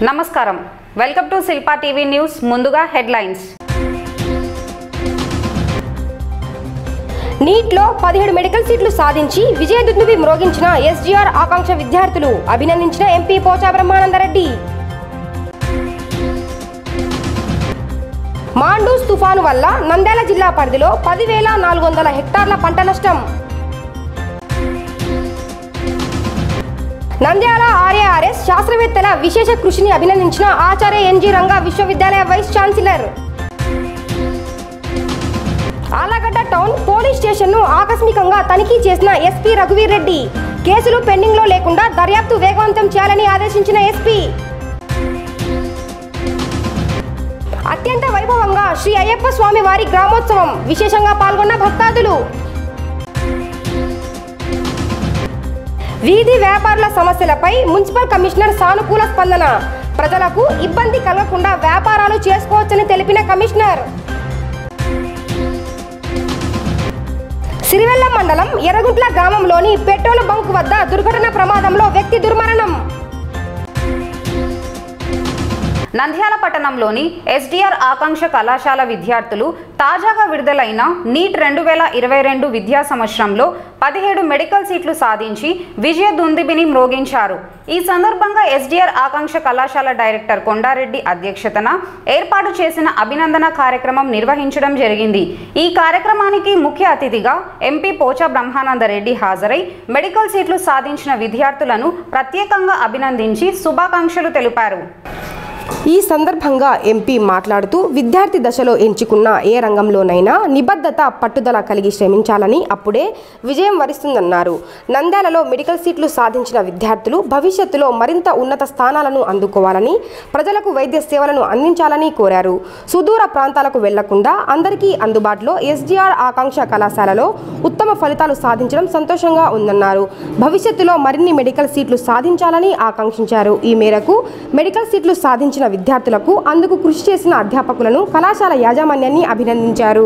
నమస్కారం welcome to Shilpa TV news ముందుగా headlines నీట్లో పదిహేడు మెడికల్ సీట్లు సాధించి విజయదుందుబి మ్రోగించిన ఎస్జీఆర్ ఆకాంక్ష విద్యార్థులు అభినందించిన ఎంపీ పోచా బ్రహ్మానందరెడ్డి మాండూస్ తుఫాను వల్ల నంద్యాల జిల్లా పరిధిలో పదివేల నాలుగు వందల హెక్టార్ల పంట నష్టం నంద్యాల ఆర్ఏఆర్ఎస్ శాస్త్రవేత్తల విశేష కృషిని అభినందించిన ఆచార్య ఎన్జీ రంగా విశ్వవిద్యాలయ vice chancellor Allagadda town police స్టేషన్ను ఆకస్మికంగా తనిఖీ చేసిన ఎస్పీ రఘువీర్ రెడ్డి కేసులు పెండింగ్లో లేకుండా దర్యాప్తు వేగవంతం చేయాలని ఆదేశించిన ఎస్పీ అత్యంత వైభవంగా శ్రీ అయ్యప్ప స్వామి వారి గ్రామోత్సవం విశేషంగా పాల్గొన్న భక్తాదులు వీధి వ్యాపారుల సమస్యలపై మున్సిపల్ కమిషనర్ సానుకూల స్పందన ప్రజలకు ఇబ్బంది కలగకుండా వ్యాపారాలు చేసుకోవచ్చని తెలిపిన కమిషనర్ సిరివెల్ల మండలం ఎర్రగుంట్ల గ్రామంలోని పెట్రోల్ బంక్ వద్ద దుర్ఘటన ప్రమాదంలో వ్యక్తి దుర్మరణం నంద్యాల పట్టణంలోని ఎస్డిఆర్ ఆకాంక్ష కళాశాల విద్యార్థులు తాజాగా విడుదలైన నీట్ రెండు వేల ఇరవై రెండు విద్యా సంవత్సరంలో పదిహేడు మెడికల్ సీట్లు సాధించి విజయ దుందిబిని మ్రోగించారు ఈ సందర్భంగా ఎస్డిఆర్ ఆకాంక్ష కళాశాల డైరెక్టర్ కొండారెడ్డి అధ్యక్షతన ఏర్పాటు చేసిన అభినందన కార్యక్రమం నిర్వహించడం జరిగింది ఈ కార్యక్రమానికి ముఖ్య అతిథిగా ఎంపీ పోచా బ్రహ్మానందరెడ్డి హాజరై మెడికల్ సీట్లు సాధించిన విద్యార్థులను ప్రత్యేకంగా అభినందించి శుభాకాంక్షలు తెలిపారు ఈ సందర్భంగా ఎంపీ మాట్లాడుతూ విద్యార్థి దశలో ఎంచుకున్న ఏ రంగంలోనైనా నిబద్ధత పట్టుదల కలిగి శ్రమించాలని అప్పుడే విజయం వరిస్తుందన్నారు నంద్యాలలో మెడికల్ సీట్లు సాధించిన విద్యార్థులు భవిష్యత్తులో మరింత ఉన్నత స్థానాలను అందుకోవాలని ప్రజలకు వైద్య సేవలను అందించాలని కోరారు సుదూర ప్రాంతాలకు వెళ్లకుండా అందరికీ అందుబాటులో ఎస్డిఆర్ ఆకాంక్ష కళాశాలలో ఉత్తమ ఫలితాలు సాధించడం సంతోషంగా ఉందన్నారు భవిష్యత్తులో మరిన్ని మెడికల్ సీట్లు సాధించాలని ఆకాంక్షించారు ఈ మేరకు మెడికల్ సీట్లు సాధించిన విద్యార్థులకు అందుకు కృషి చేసిన అధ్యాపకులను కళాశాల యాజమాన్యాన్ని అభినందించారు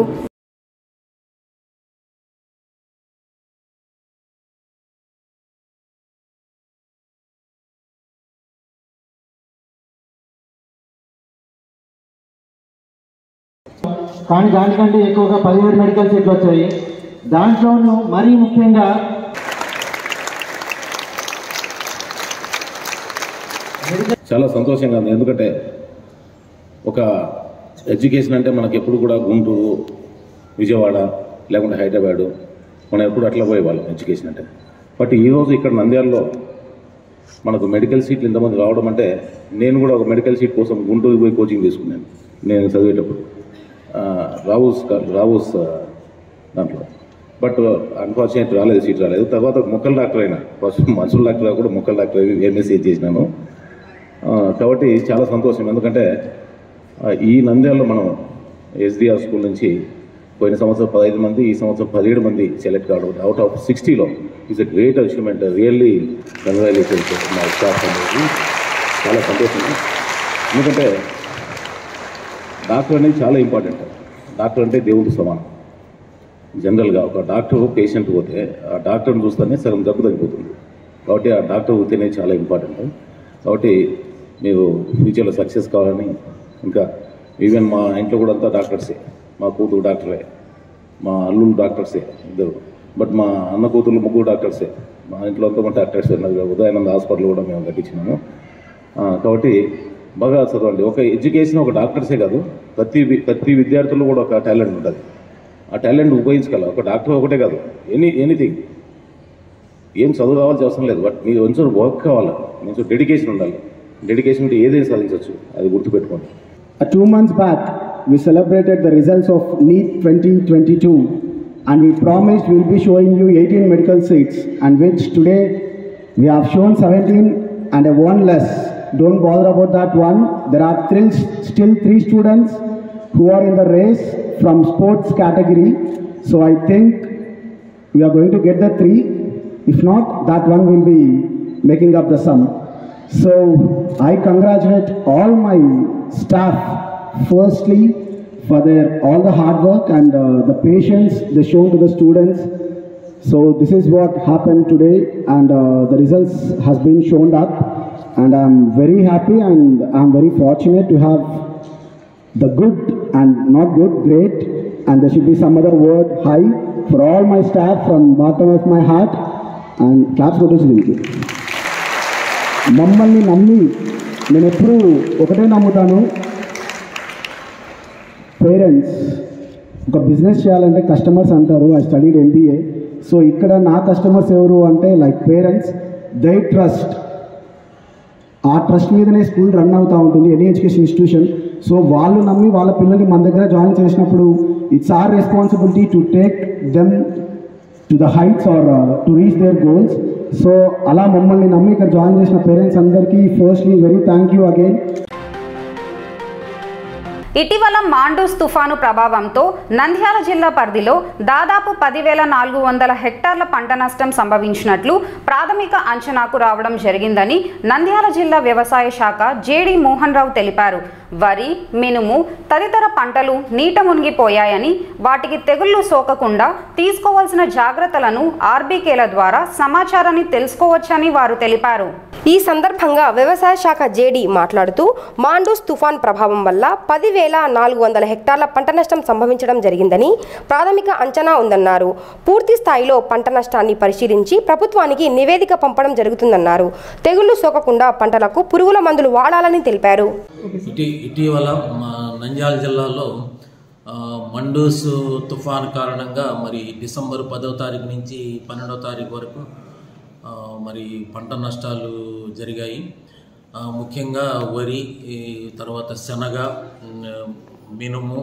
కానీ దానికంటే ఎక్కువగా పదిహేడు మెడికల్ సీట్లు వచ్చాయి దాంట్లోనూ మరీ ముఖ్యంగా చాలా సంతోషంగా ఉంది ఎందుకంటే ఒక ఎడ్యుకేషన్ అంటే మనకి ఎప్పుడు కూడా గుంటూరు విజయవాడ లేకుంటే హైదరాబాదు మనం ఎప్పుడు అట్లా పోయేవాళ్ళం ఎడ్యుకేషన్ అంటే బట్ ఈరోజు ఇక్కడ నంద్యాలలో మనకు మెడికల్ సీట్లు ఇంతమంది రావడం అంటే నేను కూడా ఒక మెడికల్ సీట్ కోసం గుంటూరు పోయి కోచింగ్ తీసుకున్నాను నేను చదివేటప్పుడు ఆ, రావుస్ కా- రావుస్ ఆ, దాంట్లో బట్ అన్ఫార్చునేట్ రాలేదు సీట్ రాలేదు తర్వాత మొక్కల డాక్టర్ అయినా ఫస్ట్ మనుషుల డాక్టర్ కూడా మొక్కల డాక్టర్ ఎంఎస్సీ చేసినాను ఆ, కాబట్టి చాలా సంతోషం ఎందుకంటే ఆ, ఈ నంద్యాలలో మనం ఎస్డిఆర్ స్కూల్ నుంచి పోయిన సంవత్సరం పదహైదు మంది ఈ సంవత్సరం పదిహేడు మంది సెలెక్ట్ కావడం అవుట్ ఆఫ్ సిక్స్టీలో is a great achievement really congratulation మా స్టాఫ్ అనేది చాలా సంతోషం ఎందుకంటే డాక్టర్ అనేది చాలా ఇంపార్టెంట్ డాక్టర్ అంటే దేవుడు సమానం జనరల్గా ఒక డాక్టర్ పేషెంట్ పోతే ఆ డాక్టర్ని చూస్తేనే సగం జబ్బు తగ్గిపోతుంది కాబట్టి ఆ డాక్టర్ వృత్తి అనేది చాలా ఇంపార్టెంట్ కాబట్టి మీరు ఫ్యూచర్లో సక్సెస్ కావాలని ఇంకా ఈవెన్ మా ఇంట్లో కూడా అంతా డాక్టర్సే మా కూతురు డాక్టరే మా అల్లుళ్ళు డాక్టర్సే ఇద్దరు బట్ మా అన్న కూతురు ముగ్గురు డాక్టర్సే మా ఇంట్లో అంతా మా డాక్టర్సే ఉన్నారు ఉదయానంద హాస్పిటల్ కూడా మేము కట్టించినాము ఆ, కాబట్టి బాగా చదవండి ఒక ఎడ్యుకేషన్ ఒక డాక్టర్సే కాదు ప్రతి వి- ప్రతి విద్యార్థుల్లో కూడా ఒక టాలెంట్ ఉంటుంది ఆ టాలెంట్ ఉపయోగించుకోవాలి ఒక డాక్టర్ ఒకటే కాదు ఎనీ ఎనీథింగ్ ఏం చదువు కావాల్సిన అవసరం లేదు బట్ మీరు కొంచెం వర్క్ కావాలి కొంచెం డెడికేషన్ ఉండాలి డెడికేషన్ ఉంటే ఏదైనా సాధించవచ్చు అది గుర్తుపెట్టుకోండి Uh, two months back, we celebrated the results of NEET 2022 and we promised we'll be showing you 18 medical seats and which today we have shown 17 and a one less. Don't bother about that one. There are still, still three students who are in the race from sports category. So I think we are going to get the three. If not, that one will be making up the sum. So I congratulate all my staff firstly for their all the hard work and uh, the patience they shown to the students. So this is what happened today and uh, the results has been shown up. and I'm very happy and I'm very fortunate to have the good and not good, great, and there should be some other word high for all my staff from bottom of my heart and claps go to దీనికి మమ్మల్ని నమ్మి నేను ఎప్పుడూ ఒకటే నమ్ముతాను parents ఒక business చేయాలంటే customers అంటారు ఐ స్టడీడ్ ఎంబీఏ సో ఇక్కడ నా కస్టమర్స్ ఎవరు అంటే లైక్ పేరెంట్స్ దే ట్రస్ట్ ఆ ట్రస్ట్ మీదనే స్కూల్ రన్ అవుతూ ఉంటుంది ఎనీ ఎడ్యుకేషన్ ఇన్స్టిట్యూషన్ సో వాళ్ళు నమ్మి వాళ్ళ పిల్లల్ని మన దగ్గర జాయిన్ చేసినప్పుడు it's our responsibility to take them to the heights or to reach their goals so అలా మమ్మల్ని నమ్మి ఇక్కడ జాయిన్ చేసిన పేరెంట్స్ అందరికీ firstly very thank you again ఇటీవల మాండూస్ తుఫాను ప్రభావంతో నంద్యాల జిల్లా పరిధిలో దాదాపు పదివేల నాలుగు వందల హెక్టార్ల పంట నష్టం సంభవించినట్లు ప్రాథమిక అంచనాకు రావడం జరిగిందని నంద్యాల జిల్లా వ్యవసాయ శాఖ జేడి మోహన్ రావు తెలిపారు వరి మినుము తదితర పంటలు నీట మునిగిపోయాయని వాటికి తెగుళ్లు సోకకుండా తీసుకోవాల్సిన జాగ్రత్తలను ఆర్బీకేల ద్వారా సమాచారాన్ని తెలుసుకోవచ్చని వారు తెలిపారు ఈ సందర్భంగా వ్యవసాయ శాఖ జేడి మాట్లాడుతూ మాండూస్ తుఫాన్ ప్రభావం వల్ల పదివేల నాలుగు వందల హెక్టార్ల పంట నష్టం సంభవించడం జరిగిందని ప్రాథమిక అంచనా ఉందన్నారు పూర్తి స్థాయిలో పంట నష్టాన్ని పరిశీలించి ప్రభుత్వానికి నివేదిక పంపడం జరుగుతుందన్నారు తెగుళ్లు సోకకుండా పంటలకు పురుగుల మందులు వాడాలని తెలిపారు ఇటీ ఇటీవల మా నంద్యాల జిల్లాలో ఆ, మండూస్ తుఫాన్ కారణంగా మరి డిసెంబర్ పదో తారీఖు నుంచి పన్నెండో తారీఖు వరకు ఆ, మరి పంట నష్టాలు జరిగాయి ఆ, ముఖ్యంగా వరి ఈ తర్వాత శనగ ఉమ్, మినుము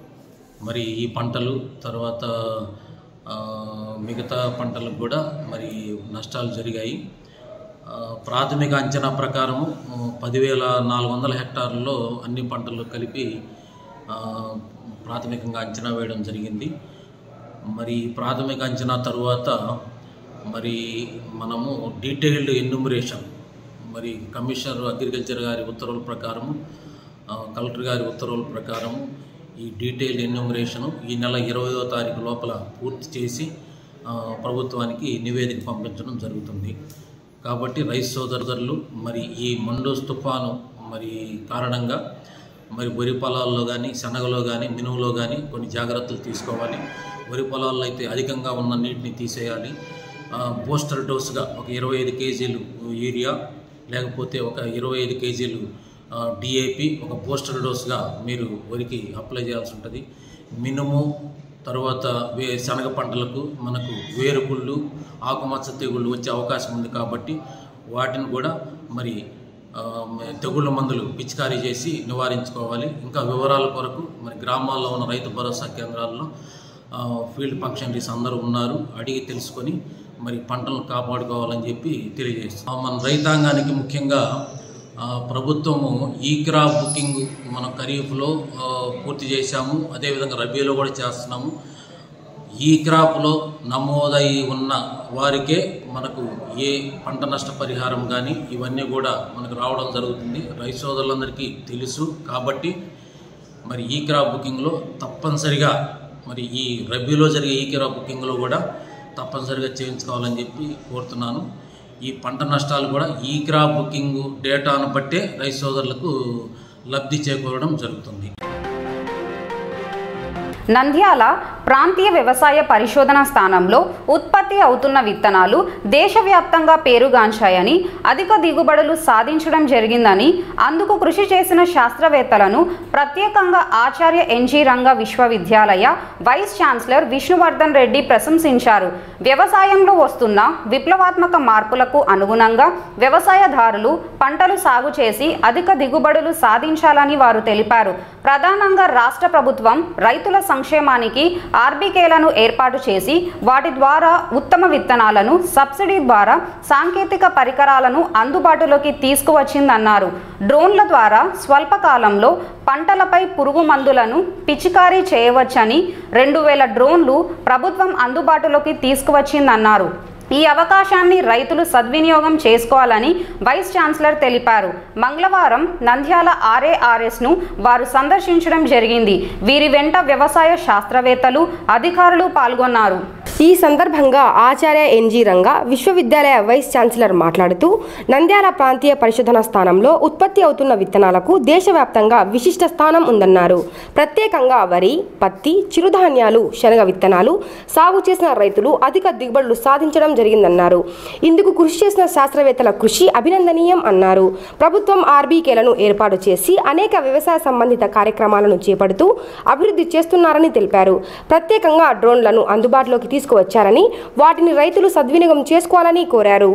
మరి ఈ పంటలు తర్వాత ఆ, మిగతా పంటలకు కూడా మరి నష్టాలు జరిగాయి ఆ, ప్రాథమిక అంచనా ప్రకారం పదివేల నాలుగు వందల హెక్టార్లలో అన్ని పంటలు కలిపి ఆ, ప్రాథమికంగా అంచనా వేయడం జరిగింది మరి ప్రాథమిక అంచనా తరువాత మరి మనము డీటెయిల్డ్ ఎన్యూమరేషన్ మరి కమిషనర్ అగ్రికల్చర్ గారి ఉత్తర్వుల ప్రకారము ఆ, కలెక్టర్ గారి ఉత్తర్వుల ప్రకారము ఈ డీటెయిల్డ్ ఎన్యూమరేషను ఈ నెల ఇరవయో తారీఖు లోపల పూర్తి చేసి ఆ, ప్రభుత్వానికి నివేదిక పంపించడం జరుగుతుంది కాబట్టి రైతు సోదరులు మరి ఈ మండోస్ తుఫాను మరి కారణంగా మరి వరి పొలాల్లో కానీ శనగలో కానీ మినుములో కానీ కొన్ని జాగ్రత్తలు తీసుకోవాలి వరి పొలాల్లో అయితే అధికంగా ఉన్న నీటిని తీసేయాలి ఆ, బూస్టర్ డోసుగా ఒక ఇరవై ఐదు కేజీలు యూరియా లేకపోతే ఒక ఇరవై ఐదు కేజీలు డిఏపి ఒక బూస్టర్ డోసుగా మీరు వరికి అప్లై చేయాల్సి ఉంటుంది మినుము తర్వాత వే శనగ పంటలకు మనకు వేరుకుళ్ళు ఆకుమచ్చ తెగుళ్ళు వచ్చే అవకాశం ఉంది కాబట్టి వాటిని కూడా మరి ఆ, తెగుళ్ళ మందులు పిచికారీ చేసి నివారించుకోవాలి ఇంకా వివరాల కొరకు మరి గ్రామాల్లో ఉన్న రైతు భరోసా కేంద్రాల్లో ఆ, ఫీల్డ్ ఫంక్షనరీస్ అందరూ ఉన్నారు అడిగి తెలుసుకొని మరి పంటలను కాపాడుకోవాలని చెప్పి తెలియజేస్తాం మన రైతాంగానికి ముఖ్యంగా ఆ, ప్రభుత్వము ఈ క్రాప్ బుకింగ్ మన ఖరీఫ్లో ఆ, పూర్తి చేశాము అదేవిధంగా రబీలో కూడా చేస్తున్నాము ఈ క్రాప్లో నమోదై ఉన్న వారికే మనకు ఏ పంట నష్ట పరిహారం కానీ ఇవన్నీ కూడా మనకు రావడం జరుగుతుంది రైతు సోదరులందరికీ తెలుసు కాబట్టి మరి ఈ క్రాప్ బుకింగ్లో తప్పనిసరిగా మరి ఈ రబీలో జరిగే ఈ క్రాప్ బుకింగ్లో కూడా తప్పనిసరిగా చేయించుకోవాలని చెప్పి కోరుతున్నాను ఈ పంట నష్టాలు కూడా ఈ క్రాప్ బుకింగ్ డేటాను బట్టే రైతు సోదరులకు లబ్ధి చేకూరడం జరుగుతుంది నంద్యాల ప్రాంతీయ వ్యవసాయ పరిశోధన స్థానంలో ఉత్పత్తి అవుతున్న విత్తనాలు దేశవ్యాప్తంగా పేరుగాంచాయని అధిక దిగుబడులు సాధించడం జరిగిందని అందుకు కృషి చేసిన శాస్త్రవేత్తలను ప్రత్యేకంగా ఆచార్య ఎన్జీ రంగ విశ్వవిద్యాలయ వైస్ ఛాన్సలర్ విష్ణువర్ధన్ రెడ్డి ప్రశంసించారు వ్యవసాయంలో వస్తున్న విప్లవాత్మక మార్పులకు అనుగుణంగా వ్యవసాయదారులు పంటలు సాగు చేసి అధిక దిగుబడులు సాధించాలని వారు తెలిపారు ప్రధానంగా రాష్ట్ర ప్రభుత్వం రైతుల సంక్షేమానికి ఆర్బీకేలను ఏర్పాటు చేసి వాటి ద్వారా ఉత్తమ విత్తనాలను సబ్సిడీ ద్వారా సాంకేతిక పరికరాలను అందుబాటులోకి తీసుకువచ్చిందన్నారు డ్రోన్ల ద్వారా స్వల్ప కాలంలో పంటలపై పురుగు మందులను పిచికారీ చేయవచ్చని రెండు వేల డ్రోన్లు ప్రభుత్వం అందుబాటులోకి తీసుకువచ్చిందన్నారు ఈ అవకాశాన్ని రైతులు సద్వినియోగం చేసుకోవాలని వైస్ ఛాన్సలర్ తెలిపారు మంగళవారం నంద్యాల ఆర్ఏఆర్ఎస్ను వారు సందర్శించడం జరిగింది వీరి వెంట వ్యవసాయ శాస్త్రవేత్తలు అధికారులు పాల్గొన్నారు ఈ సందర్భంగా ఆచార్య ఎన్జీ రంగా విశ్వవిద్యాలయ వైస్ ఛాన్సలర్ మాట్లాడుతూ నంద్యాల ప్రాంతీయ పరిశోధన స్థానంలో ఉత్పత్తి అవుతున్న విత్తనాలకు దేశవ్యాప్తంగా విశిష్ట స్థానం ఉందన్నారు ప్రత్యేకంగా వరి పత్తి చిరుధాన్యాలు శనగ విత్తనాలు సాగు చేసిన రైతులు అధిక దిగుబడులు సాధించడం జరిగిందన్నారు ఇందుకు కృషి చేసిన శాస్త్రవేత్తల కృషి అభినందనీయం అన్నారు ప్రభుత్వం ఆర్బీకేలను ఏర్పాటు చేసి అనేక వ్యవసాయ సంబంధిత కార్యక్రమాలను చేపడుతూ అభివృద్ధి చేస్తున్నారని తెలిపారు ప్రత్యేకంగా డ్రోన్లను అందుబాటులోకి తీసుకువచ్చారని వాటిని రైతులు సద్వినియోగం చేసుకోవాలని కోరారు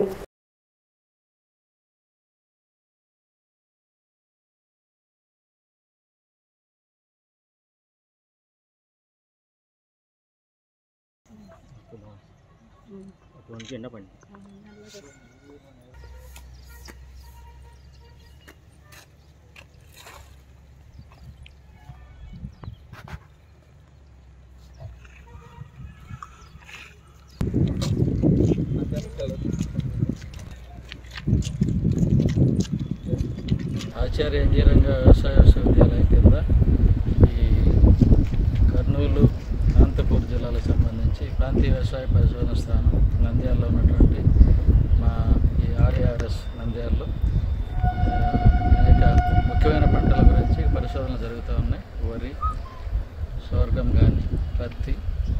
ఆచార్య ఇంజనీరింగ్ వ్యవసాయ విశ్వవిద్యాలయం కింద ఈ కర్నూలు అనంతపూర్ జిల్లాలకు సంబంధించి ప్రాంతీయ వ్యవసాయ పరిశోధన స్థానం నంద్యాలలో ఉన్నటువంటి మా ఈ ఆర్ఏఆర్ఎస్ నంద్యాలలో ఆ, అనేక ముఖ్యమైన పంటల గురించి పరిశోధనలు జరుగుతూ ఉన్నాయి వరి సోర్గం కానీ పత్తి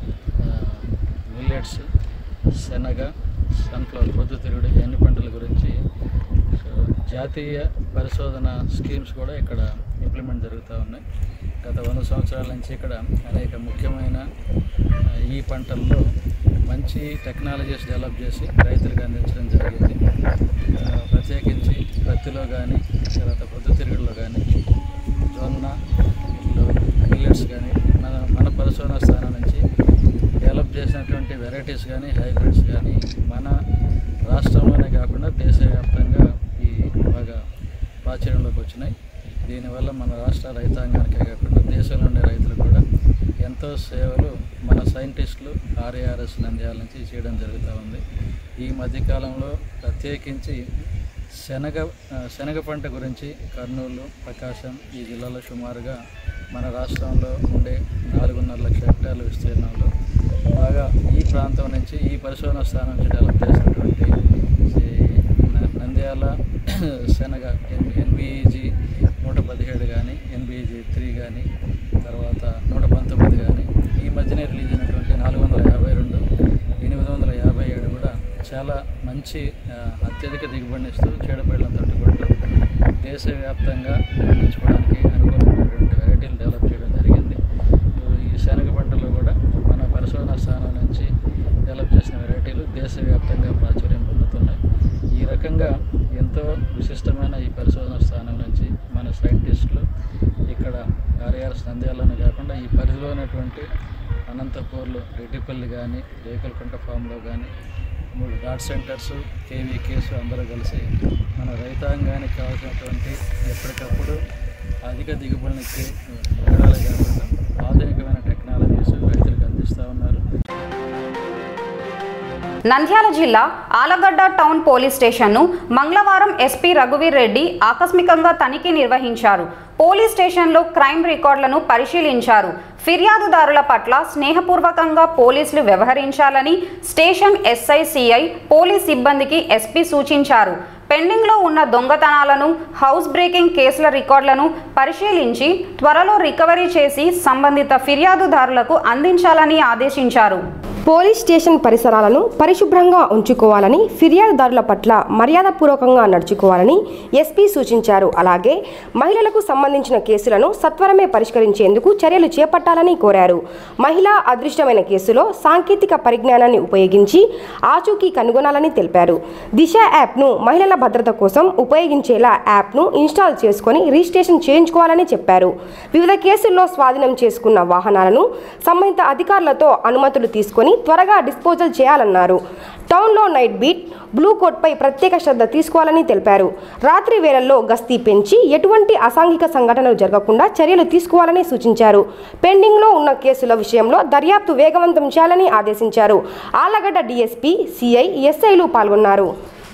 మిల్లెట్స్ శనగ సన్ఫ్లవర్ పొద్దుతిరుగుడు ఈ అన్ని పంటల గురించి సో, జాతీయ పరిశోధన స్కీమ్స్ కూడా ఇక్కడ ఇంప్లిమెంట్ జరుగుతూ ఉన్నాయి గత వంద సంవత్సరాల నుంచి ఇక్కడ అనేక ముఖ్యమైన ఆ, ఈ పంటల్లో మంచి టెక్నాలజీస్ డెవలప్ చేసి రైతులకు అందించడం జరిగింది ఆ, ప్రత్యేకించి పత్తిలో కానీ తర్వాత పొద్దుతిరుగుడులో కానీ జొన్న వీటిలో మిల్లెట్స్ కానీ మన మన పరిశోధన స్థానం నుంచి డెవలప్ చేసినటువంటి వెరైటీస్ కానీ హైబ్రిడ్స్ కానీ మన రాష్ట్రంలోనే కాకుండా దేశవ్యాప్తంగా ఈ బాగా ప్రాచుర్యంలోకి వచ్చినాయి దీనివల్ల మన రాష్ట్ర రైతాంగానికే కాకుండా దేశంలో ఉండే రైతులకు కూడా ఎంతో సేవలు మన సైంటిస్టులు ఆర్ఏఆర్ఎస్ నంద్యాల నుంచి చేయడం జరుగుతూ ఉంది ఈ మధ్యకాలంలో ప్రత్యేకించి శనగ ఆ, శనగ పంట గురించి కర్నూలు ప్రకాశం ఈ జిల్లాలో సుమారుగా మన రాష్ట్రంలో ఉండే నాలుగున్నర లక్షల హెక్టార్ల విస్తీర్ణంలో బాగా ఈ ప్రాంతం నుంచి ఈ పరిశోధన స్థానం నుంచి డెవలప్ చేసినటువంటి ఈ న- నంద్యాల శనగ ఎన్ ఎన్బిఈజీ నూట పదిహేడు కానీ ఎన్బిఈజీ త్రీ కానీ తర్వాత నూట పంతొమ్మిది కానీ ఈ మధ్యనే రిలీజ్ అయినటువంటి నాలుగు వందల యాభై రెండు ఎనిమిది వందల యాభై ఏడు కూడా చాలా మంచి ఆ, అత్యధిక దిగుబడిని ఇస్తూ చీడపీడలను తట్టుకుంటూ దేశవ్యాప్తంగా పండించుకోవడానికి అనుకూలమైనటువంటి వెరైటీలు డెవలప్ చేయడం జరిగింది ఈ శనగ పంటలో కూడా మన పరిశోధన స్థానం నుంచి డెవలప్ చేసిన వెరైటీలు దేశవ్యాప్తంగా ప్రాచుర్యం పొందుతున్నాయి ఈ రకంగా ఎంతో విశిష్టమైన ఈ పరిశోధన స్థానం నుంచి మన సైంటిస్టులు ఇక్కడ ఆర్ఆర్ఎస్ నంద్యాలనే కాకుండా ఈ పరిధిలో ఉన్నటువంటి అనంతపూర్లో రెడ్డిపల్లి కానీ రేకులకుంట ఫామ్లో కానీ మూడు డాట్ సెంటర్స్ కేవీ కేసు అందరూ కలిసి మన రైతాంగానికి కావాల్సినటువంటి ఎప్పటికప్పుడు అధిక దిగుబడినిచ్చే విత్తనాలే కాకుండా ఆధునికమైన టెక్నాలజీస్ రైతులకు అందిస్తూ ఉన్నారు నంద్యాల జిల్లా ఆలగడ్డ టౌన్ పోలీస్ స్టేషన్ను మంగళవారం ఎస్పీ రఘువీర్ రెడ్డి ఆకస్మికంగా తనిఖీ నిర్వహించారు పోలీస్ స్టేషన్లో క్రైమ్ రికార్డులను పరిశీలించారు ఫిర్యాదుదారుల పట్ల స్నేహపూర్వకంగా పోలీసులు వ్యవహరించాలని స్టేషన్ ఎస్ఐ సిఐ పోలీస్ సిబ్బందికి ఎస్పీ సూచించారు పెండింగ్లో ఉన్న దొంగతనాలను హౌస్ బ్రేకింగ్ కేసుల రికార్డులను పరిశీలించి త్వరలో రికవరీ చేసి సంబంధిత ఫిర్యాదుదారులకు అందించాలని ఆదేశించారు పోలీస్ స్టేషన్ పరిసరాలను పరిశుభ్రంగా ఉంచుకోవాలని ఫిర్యాదుదారుల పట్ల మర్యాదపూర్వకంగా నడుచుకోవాలని ఎస్పీ సూచించారు అలాగే మహిళలకు సంబంధించిన కేసులను సత్వరమే పరిష్కరించేందుకు చర్యలు చేపట్టాలని కోరారు మహిళా అదృష్టమైన కేసులో సాంకేతిక పరిజ్ఞానాన్ని ఉపయోగించి ఆచూకీ కనుగొనాలని తెలిపారు దిశ యాప్ను మహిళల భద్రత కోసం ఉపయోగించేలా యాప్ను ఇన్స్టాల్ చేసుకొని రిజిస్ట్రేషన్ చేయించుకోవాలని చెప్పారు వివిధ కేసుల్లో స్వాధీనం చేసుకున్న వాహనాలను సంబంధిత అధికారులతో అనుమతులు తీసుకొని త్వరగా డిస్పోజల్ చేయాలన్నారు టౌన్లో నైట్ బీట్ బ్లూ కోట్పై ప్రత్యేక శ్రద్ధ తీసుకోవాలని తెలిపారు రాత్రి వేళల్లో గస్తీ పెంచి ఎటువంటి అసాంఘిక సంఘటనలు జరగకుండా చర్యలు తీసుకోవాలని సూచించారు పెండింగ్లో ఉన్న కేసుల విషయంలో దర్యాప్తు వేగవంతం చేయాలని ఆదేశించారు ఆలగడ్డ డీఎస్పీ సిఐ ఎస్ఐలు పాల్గొన్నారు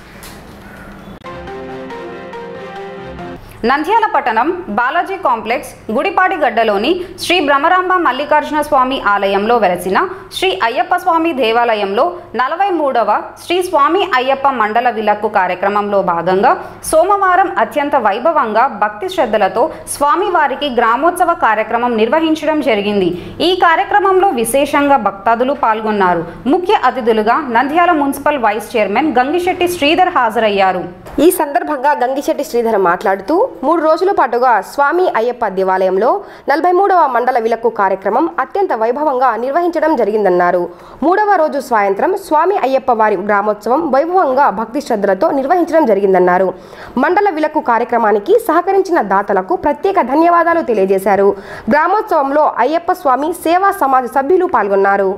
నంద్యాల పట్టణం బాలాజీ కాంప్లెక్స్ గుడిపాడిగడ్డలోని శ్రీ భ్రమరాంబ మల్లికార్జున స్వామి ఆలయంలో వెలసిన శ్రీ అయ్యప్ప స్వామి దేవాలయంలో నలభై మూడవ శ్రీ స్వామి అయ్యప్ప మండల విలక్కు కార్యక్రమంలో భాగంగా సోమవారం అత్యంత వైభవంగా భక్తి శ్రద్ధలతో స్వామివారికి గ్రామోత్సవ కార్యక్రమం నిర్వహించడం జరిగింది ఈ కార్యక్రమంలో విశేషంగా భక్తాదులు పాల్గొన్నారు ముఖ్య అతిథులుగా Nandyal municipal vice chairman Gangisetty Sridhar హాజరయ్యారు ఈ సందర్భంగా గంగిశెట్టి శ్రీధర్ మాట్లాడుతూ మూడు రోజుల పాటుగా స్వామి అయ్యప్ప దేవాలయంలో నలభై మూడవ మండల విలక్కు కార్యక్రమం అత్యంత వైభవంగా నిర్వహించడం జరిగిందన్నారు మూడవ రోజు సాయంత్రం స్వామి అయ్యప్ప వారి గ్రామోత్సవం వైభవంగా భక్తి శ్రద్ధలతో నిర్వహించడం జరిగిందన్నారు మండల విలక్కు కార్యక్రమానికి సహకరించిన దాతలకు ప్రత్యేక ధన్యవాదాలు తెలియజేశారు గ్రామోత్సవంలో అయ్యప్ప స్వామి సేవా సమాజ సభ్యులు పాల్గొన్నారు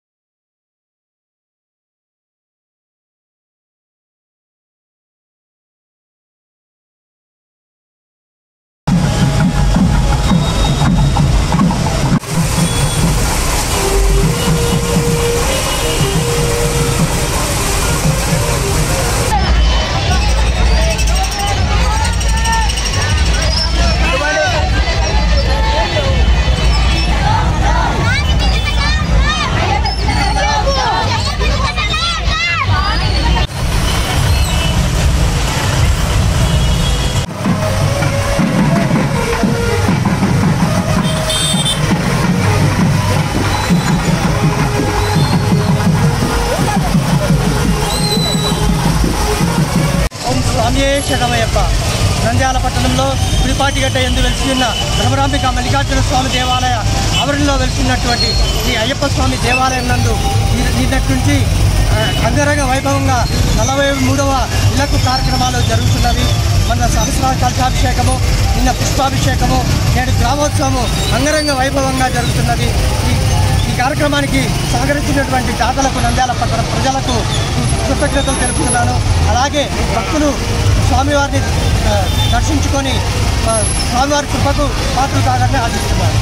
ఓం స్వామియే శరణమయ్యప్ప నంద్యాల పట్టణంలో పులిపాటిగడ్డ ఎందు వెలిసి ఉన్న భ్రమరాంబిక మల్లికార్జున స్వామి దేవాలయ ఆవరణలో వెలిసినటువంటి శ్రీ అయ్యప్ప స్వామి దేవాలయం నందు ఈ- నిన్నటి నుంచి ఆ, అంగరంగ వైభవంగా నలభై మూడవ ఇళ్లకు కార్యక్రమాలు జరుగుతున్నవి మన సహస్ర కలశాభిషేకము నిన్న పుష్పాభిషేకము నేడు గ్రామోత్సవము అంగరంగ వైభవంగా జరుగుతున్నది ఈ ఈ కార్యక్రమానికి సహకరించినటువంటి దాతలకు నంద్యాల పట్టణ ప్రజలకు కృతజ్ఞతలు తెలుపుతున్నాను అలాగే భక్తులు స్వామివారిని ఆ, దర్శించుకొని ఆ, స్వామివారి కృపకు పాత్రలు కాగానే ఆశిస్తున్నారు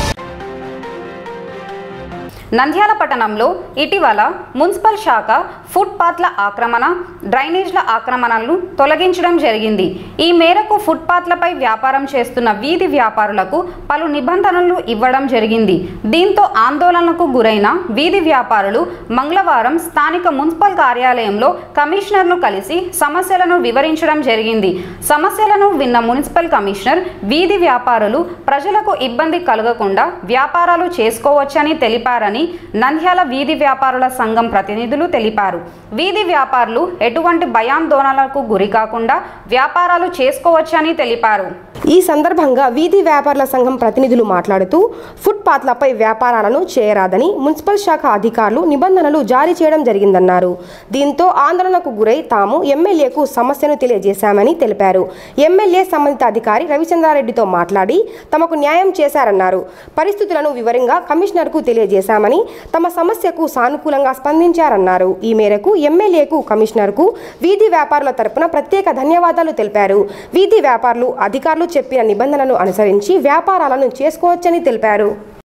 నంద్యాల పట్టణంలో ఇటీవల మున్సిపల్ శాఖ ఫుట్పాత్ల ఆక్రమణ డ్రైనేజ్ల ఆక్రమణలను తొలగించడం జరిగింది ఈ మేరకు ఫుట్పాత్లపై వ్యాపారం చేస్తున్న వీధి వ్యాపారులకు పలు నిబంధనలు ఇవ్వడం జరిగింది దీంతో ఆందోళనకు గురైన వీధి వ్యాపారులు మంగళవారం స్థానిక మున్సిపల్ కార్యాలయంలో కమిషనర్ను కలిసి సమస్యలను వివరించడం జరిగింది సమస్యలను విన్న మున్సిపల్ కమిషనర్ వీధి వ్యాపారులు ప్రజలకు ఇబ్బంది కలగకుండా వ్యాపారాలు చేసుకోవచ్చని తెలిపారని నంద్యాల వీధి వ్యాపారుల సంఘం ప్రతినిధులు తెలిపారు వీధి వ్యాపారులు ఎటువంటి భయాందోళనలకు గురి కాకుండా వ్యాపారాలు చేసుకోవచ్చని తెలిపారు ఈ సందర్భంగా వీధి వ్యాపారుల సంఘం ప్రతినిధులు మాట్లాడుతూ ఫుట్పాత్లపై వ్యాపారాలను చేయరాదని మున్సిపల్ శాఖ అధికారులు నిబంధనలు జారీ చేయడం జరిగిందన్నారు దీంతో ఆందోళనకు గురై తాము ఎమ్మెల్యేకు సమస్యను తెలియజేశామని తెలిపారు ఎమ్మెల్యే సంబంధిత అధికారి రవిచంద్రారెడ్డితో మాట్లాడి తమకు న్యాయం చేశారన్నారు పరిస్థితులను వివరంగా కమిషనర్కు తెలియజేశామని తమ సమస్యకు సానుకూలంగా స్పందించారన్నారు ఈ మేరకు ఎమ్మెల్యేకు కమిషనర్కు వీధి వ్యాపారుల తరపున ప్రత్యేక ధన్యవాదాలు తెలిపారు వీధి వ్యాపారులు అధికారులు చెప్పిన నిబంధనలను అనుసరించి వ్యాపారాలను చేసుకోవచ్చని తెలిపారు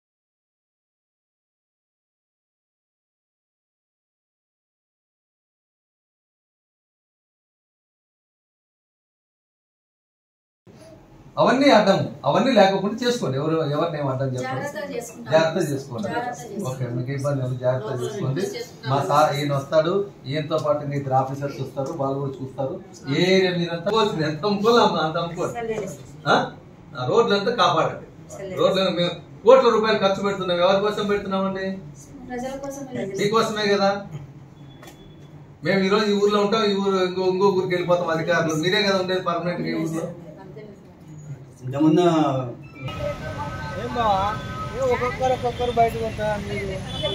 అవన్నీ అడ్డం అవన్నీ లేకుండా చేసుకోండి ఎవరు ఎవరిని ఏం అడ్డం చెప్పండి జాగ్రత్త చేసుకోండి ఓకే మీకు ఇబ్బంది లేదు జాగ్రత్త చేసుకోండి మా సార్ ఈయన వస్తాడు ఈయనతో పాటు ఇంకా ఇద్దరు ఆఫీసర్స్ వస్తారు వాళ్ళు కూడా చూస్తారు ఏ ఏరియా మీరంతా పోతుంది ఎంత అమ్ముకోవాలమ్మా అంత అమ్ముకోండి ఆ? ఆ రోడ్లంతా కాపాడండి రోడ్లు మేము కోట్ల రూపాయలు ఖర్చు పెడుతున్నాం ఎవరి కోసం పెడుతున్నామండి మీకోసమే కదా మేము ఈ రోజు ఈ ఊర్లో ఉంటాం ఈ ఊరు ఇంకో ఇంకో ఊరికి వెళ్ళిపోతాం అధికారులు మీరే కదా ఉండేది పర్మనెంట్ ఈ ఊర్లో ఇంతకుముందు ఏం బావా ఏ ఒక్కొక్కరు ఒక్కొక్కరు బయటకు వస్తారా మీరు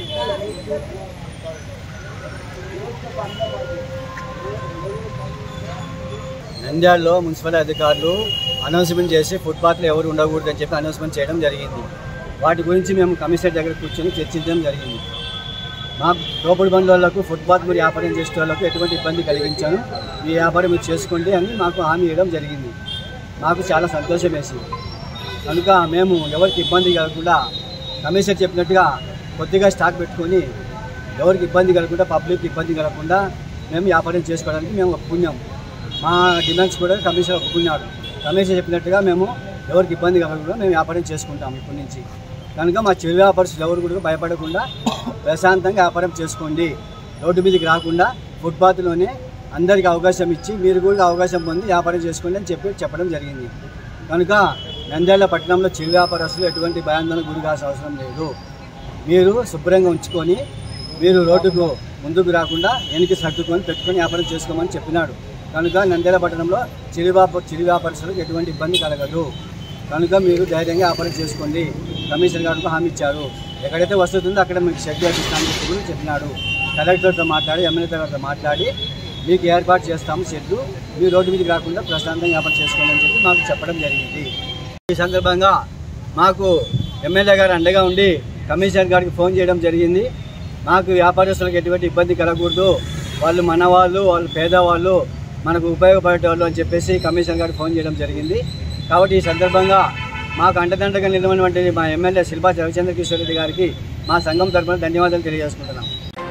నంద్యాలలో మున్సిపల్ అధికారులు అనౌన్స్మెంట్ చేసి ఫుట్పాత్లో ఎవరు ఉండకూడదు అని చెప్పి అనౌన్స్మెంట్ చేయడం జరిగింది వాటి గురించి మేము కమిషనర్ దగ్గర కూర్చొని చర్చించడం జరిగింది మా తోపుడు బండి వాళ్ళకు ఫుట్పాత్ మీద వ్యాపారం చేసే వాళ్ళకు ఎటువంటి ఇబ్బంది కలిగించాను మీ వ్యాపారం మీరు చేసుకోండి అని మాకు హామీ ఇవ్వడం జరిగింది మాకు చాలా సంతోషం వేసింది కనుక మేము ఎవరికి ఇబ్బంది కలగకుండా కమిషనర్ చెప్పినట్టుగా కొద్దిగా స్టాక్ పెట్టుకొని ఎవరికి ఇబ్బంది కలగకుండా పబ్లిక్ ఇబ్బంది కలగకుండా మేము వ్యాపారం చేసుకోవడానికి మేము ఒప్పుకున్నాం మా డిమాండ్స్ కూడా కమిషనర్ ఒప్పుకున్నాడు కమిషనర్ చెప్పినట్టుగా మేము ఎవరికి ఇబ్బంది కలగకుండా మేము వ్యాపారం చేసుకుంటాం ఇప్పటి నుంచి కనుక మా చిరు వ్యాపారస్తులు ఎవరు కూడా భయపడకుండా ప్రశాంతంగా వ్యాపారం చేసుకోండి రోడ్డు మీదకి రాకుండా ఫుట్పాత్లోనే అందరికీ అవకాశం ఇచ్చి మీరు కూడా అవకాశం పొంది వ్యాపారం చేసుకోండి అని చెప్పి చెప్పడం జరిగింది కనుక నంద్యాల పట్టణంలో చిరు వ్యాపారస్తులు ఎటువంటి భయాందోళన గురి కావాల్సిన అవసరం లేదు మీరు శుభ్రంగా ఉంచుకొని మీరు రోడ్డుకు ముందుకు రాకుండా వెనక్కి సర్దుకొని పెట్టుకొని వ్యాపారం చేసుకోమని చెప్పినాడు కనుక నంద్యాల పట్టణంలో చిరు వ్యాప చిరు వ్యాపారస్తులకు ఎటువంటి ఇబ్బంది కలగదు కనుక మీరు ధైర్యంగా వ్యాపారం చేసుకోండి కమిషనర్ గారికి హామీ ఇచ్చారు ఎక్కడైతే వసతి ఉందో అక్కడ మీకు షెడ్ వేపిస్తామని చెప్పి కూడా చెప్పినాడు కలెక్టర్తో మాట్లాడి ఎమ్మెల్యే గారితో మాట్లాడి మీకు ఏర్పాటు చేస్తాము షెడ్లు మీ రోడ్డు మీదకి రాకుండా ప్రశాంతంగా వ్యాపారం చేసుకోండి అని చెప్పి మాకు చెప్పడం జరిగింది ఈ సందర్భంగా మాకు ఎమ్మెల్యే గారు అండగా ఉండి కమిషనర్ గారికి ఫోన్ చేయడం జరిగింది మాకు వ్యాపారస్తులకు ఎటువంటి ఇబ్బంది కలగకూడదు వాళ్ళు మన వాళ్ళు వాళ్ళు పేదవాళ్ళు మనకు ఉపయోగపడే వాళ్ళు అని చెప్పేసి కమిషనర్ గారికి ఫోన్ చేయడం జరిగింది కాబట్టి ఈ సందర్భంగా మాకు అండదండగా నిలవనటువంటి మా ఎమ్మెల్యే శిల్పా రవిచంద్ర కిషోర్ రెడ్డి గారికి మా సంఘం తరఫున ధన్యవాదాలు తెలియజేసుకుంటున్నాం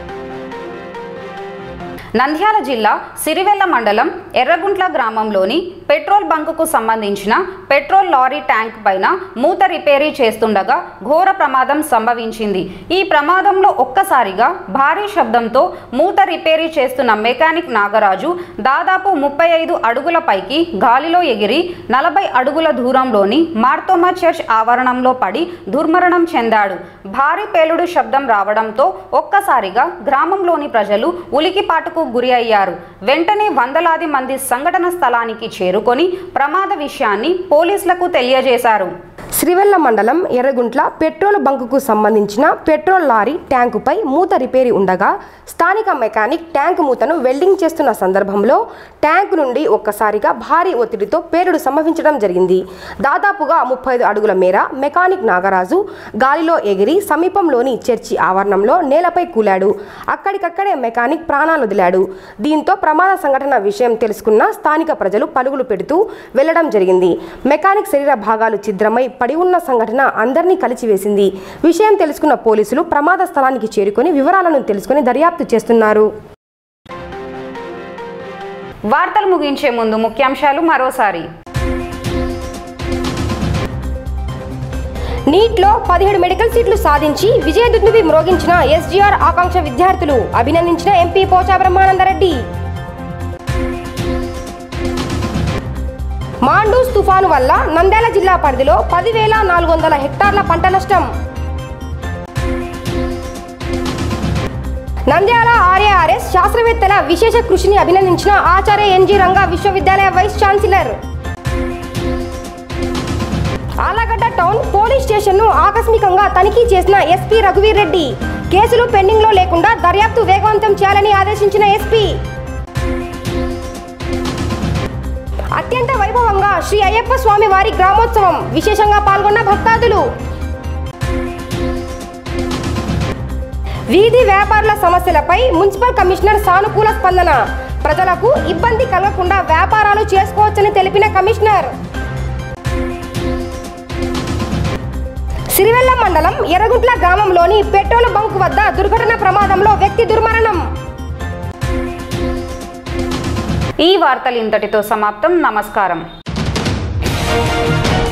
నంద్యాల జిల్లా సిరివెల్ల మండలం ఎర్రగుంట్ల గ్రామంలోని పెట్రోల్ బంకుకు సంబంధించిన పెట్రోల్ లారీ ట్యాంక్ పైన మూత రిపేరీ చేస్తుండగా ఘోర ప్రమాదం సంభవించింది ఈ ప్రమాదంలో ఒక్కసారిగా భారీ శబ్దంతో మూత రిపేరీ చేస్తున్న మెకానిక్ నాగరాజు దాదాపు ముప్పై ఐదు అడుగుల పైకి గాలిలో ఎగిరి నలభై అడుగుల దూరంలోని మార్తోమా చర్చ్ ఆవరణంలో పడి దుర్మరణం చెందాడు భారీ పేలుడు శబ్దం రావడంతో ఒక్కసారిగా గ్రామంలోని ప్రజలు ఉలికిపాటుకు గురి అయ్యారు వెంటనే వందలాది మంది సంఘటన స్థలానికి చేరుకొని ప్రమాద విషయాన్ని పోలీసులకు తెలియజేశారు శ్రీవెల్ల మండలం ఎర్రగుంట్ల పెట్రోల్ బంకుకు సంబంధించిన పెట్రోల్ లారీ ట్యాంకుపై మూత రిపేరీ ఉండగా స్థానిక మెకానిక్ ట్యాంక్ మూతను వెల్డింగ్ చేస్తున్న సందర్భంలో ట్యాంకు నుండి ఒక్కసారిగా భారీ ఒత్తిడితో పేలుడు సంభవించడం జరిగింది దాదాపుగా ముప్పై ఐదు అడుగుల మేర మెకానిక్ నాగరాజు గాలిలో ఎగిరి సమీపంలోని చర్చి ఆవరణంలో నేలపై కూలాడు అక్కడికక్కడే మెకానిక్ ప్రాణాలు వదిలాడు దీంతో ప్రమాద సంఘటన విషయం తెలుసుకున్న స్థానిక ప్రజలు పలుగులు పెడుతూ వెళ్లడం జరిగింది మెకానిక్ శరీర భాగాలు ఛిద్రమై పడి ఉన్న సంఘటన అందరినీ కలిచివేసింది విషయం తెలుసుకున్న పోలీసులు ప్రమాద స్థలానికి చేరుకొని వివరాలను తెలుసుకుని దర్యాప్తు చేస్తున్నారు వార్తలు ముగించే ముందు ముఖ్యాంశాలు మరోసారి నీట్లో పదిహేడు మెడికల్ సీట్లు సాధించి విజయదుందువి మ్రోగించిన ఎస్జీఆర్ ఆకాంక్ష విద్యార్థులు అభినందించిన ఎంపీ పోచా బ్రహ్మానందరెడ్డి మాండూస్ తుఫాను వల్ల నంద్యాల జిల్లా పరిధిలో పదివేల నాలుగు వందల హెక్టార్ల పంట నష్టం నంద్యాల ఆర్ఏఆర్ఎస్ శాస్త్రవేత్తల విశేష కృషిని అభినందించిన ఆచార్య ఎన్జి రంగా విశ్వవిద్యాలయ vice chancellor Allagadda town police స్టేషన్ను ఆకస్మికంగా తనిఖీ చేసిన ఎస్పీ రఘువీర్ రెడ్డి కేసులు పెండింగ్లో లేకుండా దర్యాప్తు వేగవంతం చేయాలని ఆదేశించిన ఎస్పీ అత్యంత వైభవంగా శ్రీ అయ్యప్ప స్వామి వారి గ్రామోత్సవం విశేషంగా పాల్గొన్న భక్తాదులు వీధి వ్యాపారుల సమస్యలపై మున్సిపల్ కమిషనర్ సానుకూల స్పందన ప్రజలకు ఇబ్బంది కలగకుండా వ్యాపారాలు చేసుకోవచ్చని తెలిపిన కమిషనర్ సిరివెల్ల మండలం ఎర్రగుంట్ల గ్రామంలోని పెట్రోల్ బంక్ వద్ద దుర్ఘటన ప్రమాదంలో వ్యక్తి దుర్మరణం ఈ వార్తలు ఇంతటితో సమాప్తం నమస్కారం